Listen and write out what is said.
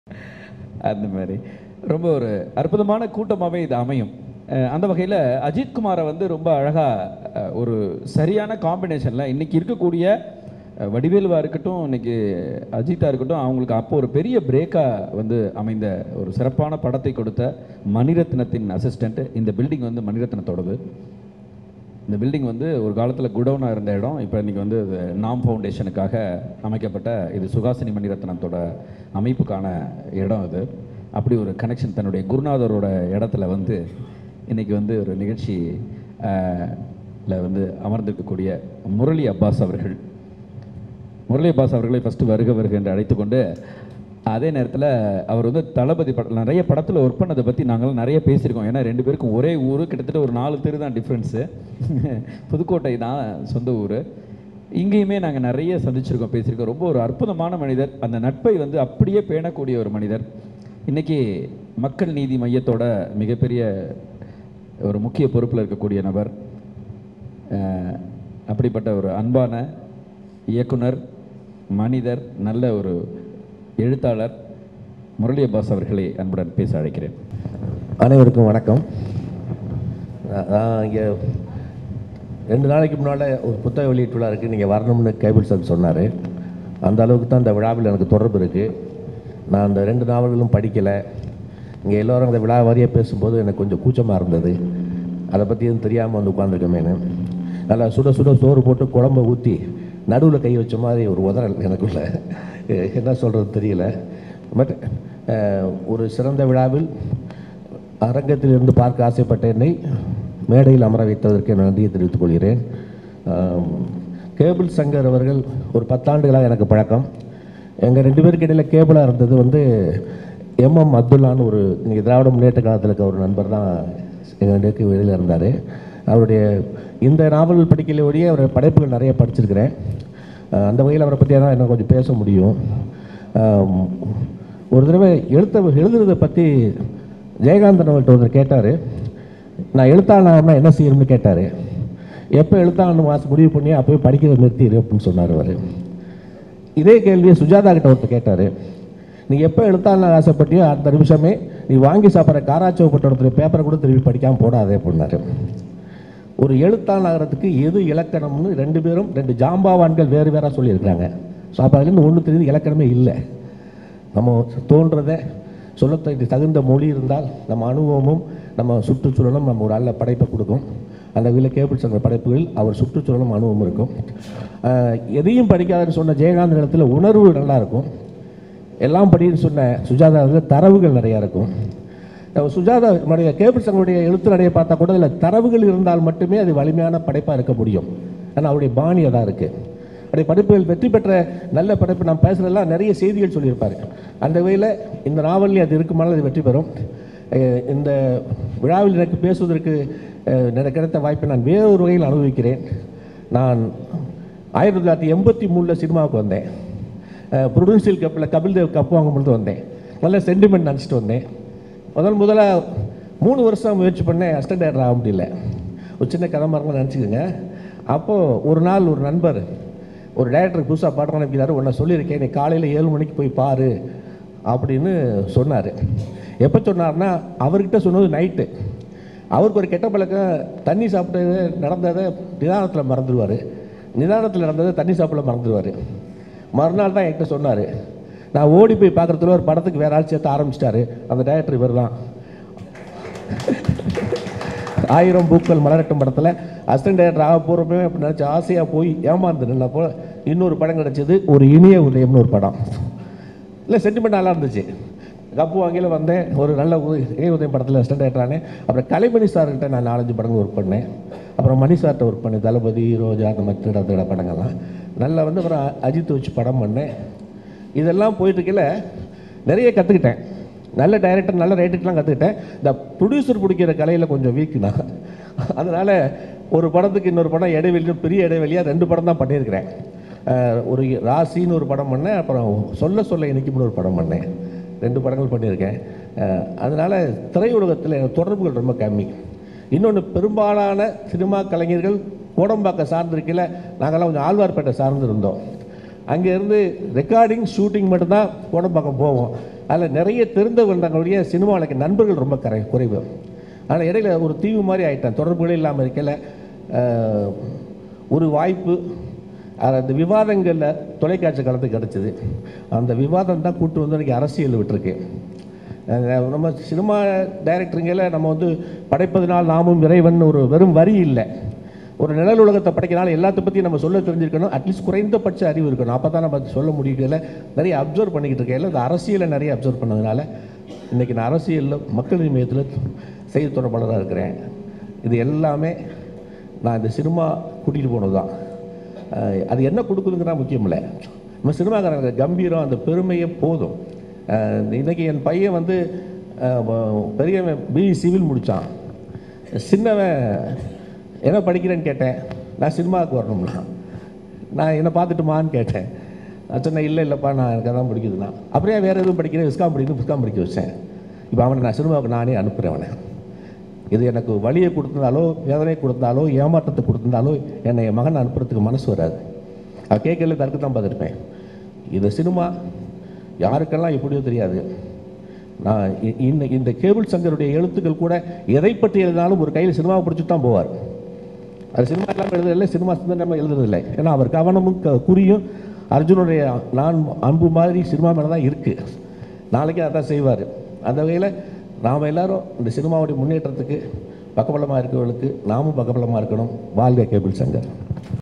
அந்த மாதிரி ரொம்ப ஒரு அற்புதமான கூட்டமாகவே இது அமையும் அஹ் அந்த வகையில் அஜித் குமாரை வந்து ரொம்ப அழகாக ஒரு சரியான காம்பினேஷனில் இன்னைக்கு இருக்கக்கூடிய அஹ், வடிவேலுவா இருக்கட்டும் இன்னைக்கு அஜித்தா இருக்கட்டும் அவங்களுக்கு அப்போ ஒரு பெரிய பிரேக்காக வந்து அமைந்த ஒரு சிறப்பான படத்தை கொடுத்த மணிரத்னத்தின் அசிஸ்டண்ட் இந்த பில்டிங் வந்து மணிரத்னத்தோடது இந்த பில்டிங் வந்து ஒரு காலத்தில் குடோனாக இருந்த இடம் இப்போ இன்றைக்கி வந்து இது நாம் ஃபவுண்டேஷனுக்காக அமைக்கப்பட்ட இது சுகாசினி மணிரத்னத்தோட அமைப்புக்கான இடம் இது அப்படி ஒரு கனெக்ஷன் தன்னுடைய குருநாதரோட இடத்துல வந்து இன்றைக்கி வந்து ஒரு நிகழ்ச்சி ஆஹ், ல வந்து அமர்ந்திருக்கக்கூடிய முரளி அப்பாஸ் அவர்கள் முரளி அப்பாஸ் அவர்களை ஃபஸ்ட்டு வருக வருக என்று அழைத்துக்கொண்டு அதே நேரத்தில் அவர் வந்து தளபதி படம் நிறைய படத்தில் ஒர்க் பண்ணதை பற்றி நாங்களாம் நிறைய பேசியிருக்கோம் ஏன்னா ரெண்டு பேருக்கும் ஒரே ஊர் கிட்டத்தட்ட ஒரு நாலு தெரு தான் டிஃப்ரென்ஸு புதுக்கோட்டை தான் சொந்த ஊர் இங்கேயுமே நாங்கள் நிறைய சந்திச்சிருக்கோம் பேசியிருக்கோம் ரொம்ப ஒரு அற்புதமான மனிதர் அந்த நட்பை வந்து அப்படியே பேணக்கூடிய ஒரு மனிதர் இன்னைக்கு மக்கள் நீதி மையத்தோட மிகப்பெரிய ஒரு முக்கிய பொறுப்பில் இருக்கக்கூடிய நபர் அஹ், அப்படிப்பட்ட ஒரு அன்பான இயக்குனர் மனிதர் நல்ல ஒரு எழுத்தாளர் முரளி அப்பாஸ் அவர்களை அன்புடன் பேச அழைக்கிறேன் அனைவருக்கும் வணக்கம் நான் நான் இங்கே ரெண்டு நாளைக்கு முன்னால் ஒரு புத்தக வெளியீட்டு விழா இருக்குது நீங்கள் வரணும்னு கேபிள் சார் சொன்னார் அந்த அளவுக்கு தான் இந்த விழாவில் எனக்கு தொடர்பு இருக்குது நான் அந்த ரெண்டு நாவல்களும் படிக்கலை இங்கே எல்லோரும் அந்த விழா வாரியாக பேசும்போது எனக்கு கொஞ்சம் கூச்சமாக இருந்தது அதை பற்றி எதுவும் தெரியாமல் வந்து உட்காந்துருக்கமேனு நல்லா சுட சுட சோறு போட்டு குழம்ப ஊற்றி நடுவில் கை வச்ச மாதிரி ஒரு உதறல் எனக்குள்ள என்ன சொல்கிறது தெரியல பட் ஒரு சிறந்த விழாவில் அரங்கத்தில் இருந்து பார்க்க ஆசைப்பட்ட என்னை மேடையில் அமர வைத்ததற்கு என் நன்றியை தெரிவித்துக் கொள்கிறேன் ஆம், கேபிள் சங்கர் அவர்கள் ஒரு பத்தாண்டுகளாக எனக்கு பழக்கம் எங்கள் ரெண்டு பேருக்கு இடையில் கேபிளாக இருந்தது வந்து எம்எம் அப்துல்லான்னு ஒரு இன்னைக்கு திராவிட முன்னேற்ற காலத்தில் இருக்க ஒரு நண்பர் தான் எங்கள் ரெண்டு பேருக்கு வெளியில் இருந்தார் அவருடைய இந்த நாவல் படிக்கல ஒழிய அவருடைய படைப்புகள் நிறைய படிச்சிருக்கிறேன் அஹ் அந்த வகையில் அவரை பற்றி தான் இன்னும் கொஞ்சம் பேச முடியும் ஆம், ஒரு தடவை எழுத்த எழுதுறதை பற்றி ஜெயகாந்தன் அவர்கிட்ட ஒருத்தர் கேட்டார் நான் எழுத்தாளர்னா என்ன செய்யணும்னு கேட்டார் எப்போ எழுத்தாளர்னு மாதம் முடிவு பண்ணி அப்போயே படிக்கிறத நிறுத்திடு அப்படின்னு சொன்னார் அவர் இதே கேள்வியை சுஜாதா கிட்ட ஒருத்தர் கேட்டார் நீ எப்போ எழுத்தாளர் ஆசைப்பட்டியோ அடுத்த நிமிஷமே நீ வாங்கி சாப்பிட்ற காராச்சோப்பட்டோட பேப்பரை கூட திருப்பி படிக்காமல் போடாதே அப்படின்னாரு ஒரு எழுத்தாளர் ஆகிறதுக்கு எது இலக்கணம்னு ரெண்டு பேரும் ரெண்டு ஜாம்பாவான்கள் வேறு வேறாக சொல்லியிருக்கிறாங்க ஸோ அப்போ அதுலேருந்து ஒன்று தெரியுது இலக்கணமே இல்லை நம்ம தோன்றதை சொல்லத்தக்க தகுந்த மொழி இருந்தால் நம்ம அனுபவமும் நம்ம சுற்றுச்சூழலும் நம்ம ஒரு நல்ல படைப்பை கொடுக்கும் அந்த வகையில் கேபிள் சங்க படைப்புகள் அவர் சுற்றுச்சூழலும் அனுபவம் இருக்கும் ஆஹ் எதையும் படிக்காதுன்னு சொன்ன ஜெயகாந்தன் இடத்துல உணர்வு நல்லா இருக்கும் எல்லாம் படின்னு சொன்ன சுஜாதாவில் தரவுகள் நிறையா இருக்கும் நம்ம சுஜாதா நம்முடைய கேபிள் சங்கருடைய எழுத்து நடையை பார்த்தா கூட அதில் தரவுகள் இருந்தால் மட்டுமே அது வலிமையான படைப்பாக இருக்க முடியும் ஆனால் அவருடைய பாணி அதான் இருக்குது அப்படி படைப்புகள் வெற்றி பெற்ற நல்ல படைப்பு நான் பேசுகிறதெல்லாம் நிறைய செய்திகள் சொல்லியிருப்பார் அந்த வகையில் இந்த நாவலில் அது இருக்குமானால் அது வெற்றி பெறும் அஹ் இந்த விழாவில் எனக்கு பேசுவதற்கு அஹ், எனக்கு கிடைத்த வாய்ப்பை நான் வேறொரு வகையில் அனுபவிக்கிறேன் நான் ஆயிரத்தி தொள்ளாயிரத்தி எண்பத்தி மூணில் சினிமாவுக்கு வந்தேன் ப்ரொடியூசியல் கப்பில் கபில் தேவ் கப் வாங்கும்பொழுது வந்தேன் நல்ல சென்டிமெண்ட் நினச்சிட்டு வந்தேன் முதல் முதல்ல மூணு வருஷம் முயற்சி பண்ணேன் அசிஸ்டன்ட் டைரக்டர் ஆக முடியல ஒரு சின்ன கதை மரமாக நினச்சிக்கோங்க அப்போது ஒரு நாள் ஒரு நண்பர் ஒரு டைரக்டர் புதுசாக பாடம் அனுப்பிக்கிறாரு உன்னை சொல்லியிருக்கேன் நீ காலையில் ஏழு மணிக்கு போய் பாரு அப்படின்னு சொன்னார் எப்போ சொன்னார்னா அவர்கிட்ட சொன்னது நைட்டு அவருக்கு ஒரு கெட்ட பழக்கம் தண்ணி சாப்பிட்டது நடந்ததை நிதானத்தில் மறந்துடுவார் நிதானத்தில் நடந்ததை தண்ணி சாப்பிட மறந்துடுவார் மறுநாள் தான் என்கிட்ட சொன்னார் நான் ஓடி போய் பார்க்குறதுல ஒரு படத்துக்கு வேற ஆள் சேர்த்து ஆரம்பிச்சிட்டாரு அந்த டைரக்டர் இவர் தான் ஆயிரம் பூக்கள் மலரட்டும் படத்தில் அசிஸ்டன்ட் டைரக்டர் ஆக போகிறப்பவே அப்படி நினச்சி ஆசையாக போய் ஏமாந்து நின்னப்போ இன்னொரு படம் கிடச்சது ஒரு இனிய உதயம்னு ஒரு படம் இல்லை சென்டிமெண்ட் நல்லா இருந்துச்சு கப்பு வாங்கியில் வந்தேன் ஒரு நல்ல உ- இனிய உதயம் படத்தில் அசிஸ்டன்ட் டைரக்டர் ஆனேன் அப்புறம் கலைமணி சார்கிட்ட நான் நாலஞ்சு படங்கள் ஒர்க் பண்ணேன் அப்புறம் மணி சார்கிட்ட ஒர்க் பண்ணேன் தளபதி ரோஜா அந்த மாதிரி திட திட படங்கள்லாம் நல்லா வந்து அப்புறம் அஜித் வச்சு படம் பண்ணேன் இதெல்லாம் போயிட்டு இருக்கையில நிறைய கற்றுக்கிட்டேன் நல்ல டைரக்டர் நல்ல ரைட்டர்லாம் கற்றுக்கிட்டேன் இந்த ப்ரொடியூசர் பிடிக்கிற கலையில் கொஞ்சம் வீக் நான் அதனால் ஒரு படத்துக்கு இன்னொரு படம் இடைவெளி பெரிய இடைவெளியாக ரெண்டு படம் தான் பண்ணியிருக்கிறேன் அஹ் ஒரு ராசின்னு ஒரு படம் பண்ணேன் அப்புறம் சொல்ல சொல்ல இனிக்கும்னு ஒரு படம் பண்ணேன் ரெண்டு படங்கள் பண்ணியிருக்கேன் அஹ் அதனால் திரையுலகத்தில் எனக்கு தொடர்புகள் ரொம்ப கம்மி இன்னொன்று பெரும்பாலான சினிமா கலைஞர்கள் கோடம்பாக்கம் சார்ந்திருக்கையில் நாங்கள்லாம் கொஞ்சம் ஆழ்வார்பேட்டை சார்ந்து இருந்தோம் அங்கேருந்து ரெக்கார்டிங் ஷூட்டிங் மட்டும்தான் கோடம்பாக்கம் போவோம் அதில் நிறைய தெரிந்தவர்களுடைய சினிமாவுக்கு நண்பர்கள் ரொம்ப கரை குறைவு ஆனால் இடையில ஒரு தீவு மாதிரி ஆயிட்டேன் தொடர்புகளே இல்லாமல் இருக்கல அஹ், ஒரு வாய்ப்பு அது அந்த விவாதங்களில் தொலைக்காட்சி கலந்து கிடச்சிது அந்த விவாதம் தான் கூட்டு வந்து எனக்கு அரசியல் விட்டுருக்கு அஹ் நம்ம சினிமா டைரக்டருங்கள நம்ம வந்து படைப்பதனால் நாமும் இறைவன் ஒரு வெறும் வரி இல்லை ஒரு நிழல் உலகத்தை படைக்கிறனால எல்லாத்த பற்றியும் நம்ம சொல்ல தெரிஞ்சிருக்கணும் அட்லீஸ்ட் குறைந்தபட்ச அறிவு இருக்கணும் அப்போ தான் நம்ம சொல்ல முடியல நிறைய அப்சர்வ் பண்ணிக்கிட்டு இருக்கேன் இந்த அரசியலை நிறைய அப்சர்வ் பண்ணதுனால இன்றைக்கி நான் அரசியலில் மக்கள் மையத்தில் செய்தி தொடர்பாளராக இருக்கிறேன் இது எல்லாமே நான் இந்த சினிமா கூட்டிகிட்டு போனது தான் அஹ் அது என்ன கொடுக்குதுங்கிறா முக்கியம் இல்லை நம்ம சினிமாக்காரங்க கம்பீரம் அந்த பெருமையே போதும் அஹ் இன்னைக்கு என் பையன் வந்து அஹ், வ- பெரியவன் பிஇ சிவில் முடித்தான் சின்னவன் என்ன படிக்கிறேன்னு கேட்டேன் நான் சினிமாவுக்கு வரணும்னா நான் என்ன பார்த்துட்டுமான்னு கேட்டேன் நான் சொன்னேன் இல்லை இல்லைப்பா நான் எனக்கு அதான் பிடிக்குதுண்ணா அப்படியே வேறு எதுவும் படிக்கிறேன் விஸ்காம் படிக்கணும் விஸ்காம் படிக்க வச்சேன் இப்போ அவனை நான் சினிமாவுக்கு நானே அனுப்புகிறேன் அவனை இது எனக்கு வழியை கொடுத்ததாலோ வேதனை கொடுத்தாலோ ஏமாற்றத்தை கொடுத்திருந்தாலோ என்னை என் மகன் அனுப்புறதுக்கு மனசு வராது அது கேட்கல தடுக்க தான் பார்த்துருப்பேன் இந்த சினிமா யாருக்கெல்லாம் எப்படியோ தெரியாது நான் இ- இந்த இந்த கேபிள் சங்கருடைய எழுத்துக்கள் கூட எதை பற்றி எழுதினாலும் ஒரு கையில் சினிமாவை பிடிச்சிட்டு தான் போவார் அது சினிமா இல்லாமல் எழுதுறதில்லை சினிமா சிந்தனை எழுதுறதில்லை ஏன்னா அவர் கவனமும் க- குறியும் அர்ஜுனுடைய நான் அன்பு மாதிரி சினிமா மேலே தான் இருக்குது நாளைக்கு அதான் செய்வார் அந்த வகையில் நாம் எல்லாரும் இந்த சினிமாவுடைய முன்னேற்றத்துக்கு பக்கபலமாக இருக்கிறவர்களுக்கு நாமும் பக்கபலமாக இருக்கணும் வாழ்க கேபிள் சங்கர்